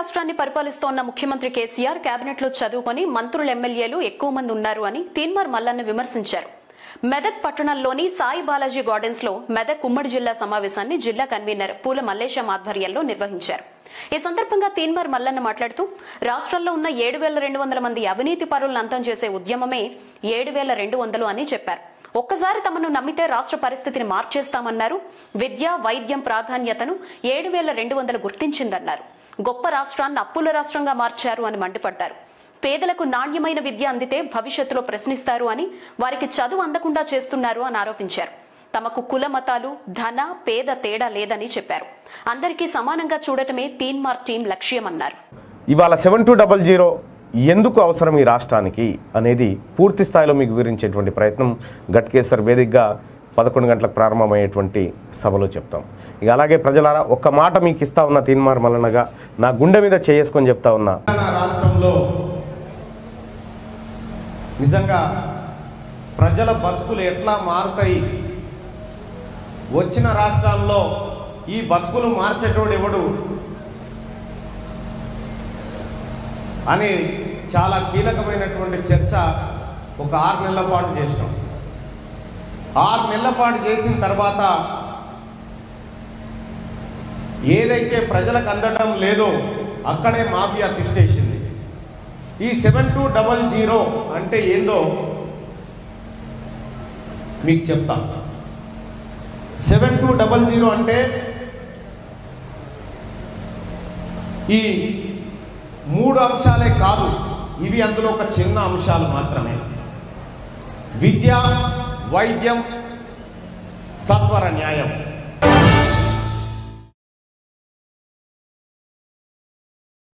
రాష్ట్రాన్ని పరిపాలిస్తోన్న ముఖ్యమంత్రి కేసీఆర్ కేబినెట్ లో చదువుకొని మంత్రులు ఎమ్మెల్యేలు ఎక్కువ మంది ఉన్నారు అని తీన్మార్ మల్లన్న విమర్శించారు మెదక్ పట్టణంలోని సాయి బాలాజీ గార్డెన్స్ లో మెదక్ ఉమ్మడి జిల్లా సమావేశాన్ని జిల్లా కన్వీనర్ పూల మల్లేశం ఆధ్వర్యంలో నిర్వహించారు ఈ సందర్భంగా తీన్మార్ మల్లన్న మాట్లాడుతూ రాష్ట్రంలో ఉన్న ఏడు వేల రెండు వందల మంది అవినీతి పరులను అంతం చేసే ఉద్యమమే ఏడు వేల రెండు వందలు అని చెప్పారు ఒక్కసారి తమను నమ్మితే రాష్ట్ర పరిస్థితిని మార్చేస్తామన్నారు విద్య వైద్యం ప్రాధాన్యతను ఏడు వేల రెండు వందలు గుర్తించిందన్నారు గొప్ప రాష్ట్రాన్ని అప్పుల రాష్ట్రంగా మార్చారు అని మండిపడ్డారు పేదలకు నాణ్యమైన విద్య అందితే భవిష్యత్తులో ప్రశ్నిస్తారు అని వారికి చదువు అందకుండా చేస్తున్నారు అని ఆరోపించారు తమకు కుల మతాలు ధన పేద తేడా లేదని చెప్పారు అందరికీ సమానంగా చూడటమే తీన్మార్ టీం లక్ష్యమన్నారు ఇవాళ సెవెన్ టూ డబల్ జీరో ఎందుకు అవసరం ఈ రాష్ట్రానికి అనేది పూర్తి స్థాయిలో మీకు వివరించేటువంటి ప్రయత్నం గట్కేసర్ వేదికగా పదకొండు గంటలకు ప్రారంభమయ్యేటువంటి సభలో చెప్తాం ఇక అలాగే ప్రజలారా ఒక్క మాట మీకు ఇస్తా ఉన్న తీన్మార్ మల్లనగా నా గుండె మీద చేసుకొని చెప్తా ఉన్నా తెలంగాణ రాష్ట్రంలో నిజంగా ప్రజల బతుకులు ఎట్లా మారుతాయి వచ్చిన రాష్ట్రాల్లో ఈ బతుకులు మార్చేటోడు ఎవడు అని చాలా కీలకమైనటువంటి చర్చ ఒక ఆరు నెలల పాటు చేసినాం ఆరు నెలల పాటు చేసిన తర్వాత ఏదైతే ప్రజలకు అందడం లేదో అక్కడే మాఫియా తిష్టేసింది ఈ సెవెన్ టూ డబల్ జీరో అంటే ఏందో మీకు చెప్తా సెవెన్ టూ డబల్ జీరో అంటే ఈ మూడు అంశాలే కాదు ఇవి అందులో ఒక చిన్న అంశాలు మాత్రమే విద్య వైద్యం సత్వర న్యాయం